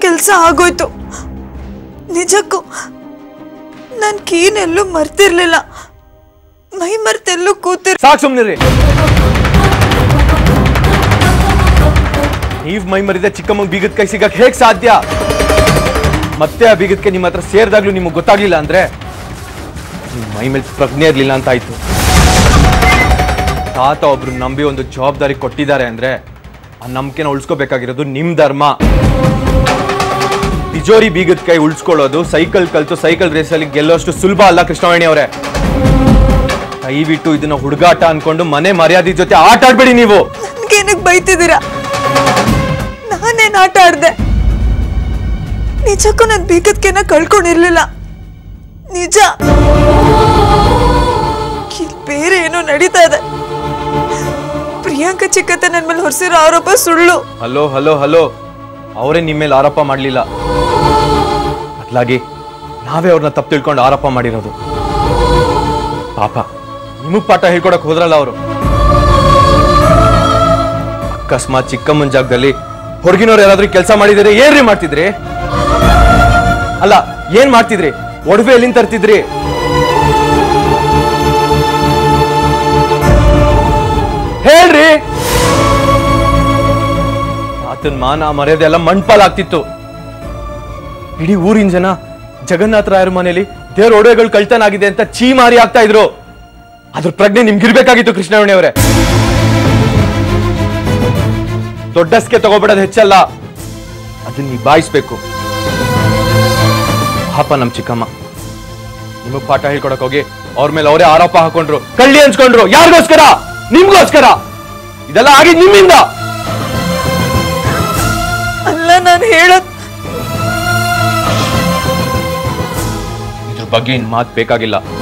ಕೆಲಸ ಆಗೋಯ್ತು ನಿಜಕ್ಕೂ ನಾನು ಕೀನೆಲ್ಲೂ ಮರ್ತಿರ್ಲಿಲ್ಲ ಮೈ ಮರ್ತೆಲ್ಲೂ ಕೂತಿರ್ ಸಾಕು ಸುಮ್ಮನಿರಿ ನೀವ್ ಮೈ ಮರಿದ ಚಿಕ್ಕಮ್ಮಂಗ್ ಬೀಗದ ಕೈ ಸಿಗಕ್ ಹೇಗ್ ಸಾಧ್ಯ ಮತ್ತೆ ಆ ಬೀಗದ ನಿಮ್ಮ ಹತ್ರ ಸೇರಿದಾಗ್ಲೂ ನಿಮಗೆ ಗೊತ್ತಾಗ್ಲಿಲ್ಲ ಅಂದ್ರೆ ನಿಮ್ ಮೈ ಮೇಲೆ ಪ್ರಜ್ಞೆ ಇರ್ಲಿಲ್ಲ ಅಂತ ಆಯ್ತು ತಾತ ಒಬ್ರು ನಂಬಿ ಒಂದು ಜವಾಬ್ದಾರಿ ಕೊಟ್ಟಿದ್ದಾರೆ ಅಂದ್ರೆ ಆ ನಂಬಿಕೆನ ಉಳಿಸ್ಕೋಬೇಕಾಗಿರೋದು ನಿಮ್ ಧರ್ಮ ತಿಜೋರಿ ಬೀಗದ ಕೈ ಉಳಿಸ್ಕೊಳ್ಳೋದು ಸೈಕಲ್ ಕಲ್ತು ಸೈಕಲ್ ರೇಸಲ್ಲಿ ಗೆಲ್ಲೋಷ್ಟು ಸುಲಭ ಅಲ್ಲ ಕೃಷ್ಣವೇಣಿ ಅವರೇ ದಯವಿಟ್ಟು ಇದನ್ನ ಹುಡುಗಾಟ ಅನ್ಕೊಂಡು ಮನೆ ಮರ್ಯಾದೆ ಜೊತೆ ಆಟ ಆಡ್ಬೇಡಿ ನೀವು ನನ್ಗೇನಕ್ ಬೈತಿದ್ದೀರಾ ನಾನೇನ್ ಆಟ ಆಡ್ದೆ ನಿಜಕ್ಕೂ ನನ್ ಬೀಗದ್ಕೆನ ಕಳ್ಕೊಂಡಿರ್ಲಿಲ್ಲ ನಿಜ ಇಲ್ ಬೇರೆ ಏನೋ ನಡೀತಾ ಇದೆ ಪ್ರಿಯಾಂಕ ಚಿಕ್ಕತ್ತೆ ನನ್ ಮೇಲೆ ಹೊರಿಸಿರೋ ಆರೋಪ ಸುಳ್ಳು ಹಲೋ ಹಲೋ ಹಲೋ ಅವರೇ ನಿಮ್ಮ ಮೇಲೆ ಆರೋಪ ಮಾಡಲಿಲ್ಲ ಬದಲಾಗಿ ನಾವೇ ಅವ್ರನ್ನ ತಪ್ಪು ತಿಳ್ಕೊಂಡು ಆರೋಪ ಮಾಡಿರೋದು ಪಾಪ ನಿಮಗ್ ಪಾಠ ಹೇಳ್ಕೊಡಕ್ ಹೋದ್ರಲ್ಲ ಅವರು ಅಕಸ್ಮಾತ್ ಚಿಕ್ಕಮ್ಮನ ಜಾಗದಲ್ಲಿ ಹೊರಗಿನವ್ರು ಯಾರಾದ್ರೂ ಕೆಲಸ ಮಾಡಿದರೆ ಏನ್ರಿ ಮಾಡ್ತಿದ್ರಿ ಅಲ್ಲ ಏನ್ ಮಾಡ್ತಿದ್ರಿ ಒಡವೆ ಎಲ್ಲಿಂದ ತರ್ತಿದ್ರಿ ಹೇಳ್ರಿ ಆತನ ಮಾನ ಮರ್ಯಾದೆ ಎಲ್ಲ ಮಣ್ಪಾಲಾಗ್ತಿತ್ತು ಇಡೀ ಊರಿನ ಜನ ಜಗನ್ನಾಥ ರಾಯರ ಮನೆಯಲ್ಲಿ ದೇವ್ರ ಒಡವೆಗಳು ಕಳ್ತನ ಆಗಿದೆ ಅಂತ ಚೀ ಮಾರಿ ಆಗ್ತಾ ಇದ್ರು ಅದ್ರ ಪ್ರಜ್ಞೆ ನಿಮ್ಗಿರ್ಬೇಕಾಗಿತ್ತು ಕೃಷ್ಣವಣಿ ಅವರೇ ದೊಡ್ಡಸ್ಕೆ ತಗೋಬಿಡೋದು ಹೆಚ್ಚಲ್ಲ ಅದನ್ನ ನಿಭಾಯಿಸ್ಬೇಕು ಪಾಪ ನಮ್ ಚಿಕ್ಕಮ್ಮ ನಿಮಗ್ ಪಾಠ ಹೇಳ್ಕೊಡಕ್ ಹೋಗಿ ಅವ್ರ ಮೇಲೆ ಅವರೇ ಆರೋಪ ಹಾಕೊಂಡ್ರು ಕಳ್ಳಿ ಅನ್ಸ್ಕೊಂಡ್ರು ಯಾರಿಗೋಸ್ಕರ ನಿಮ್ಗೋಸ್ಕರ ಇದೆಲ್ಲ ಆಗಿದ್ ನಿಮ್ಮಿಂದ ಅಲ್ಲ ನಾನು ಹೇಳೋದ್ ಇದ್ರ ಬಗ್ಗೆ ಇನ್ ಮಾತು ಬೇಕಾಗಿಲ್ಲ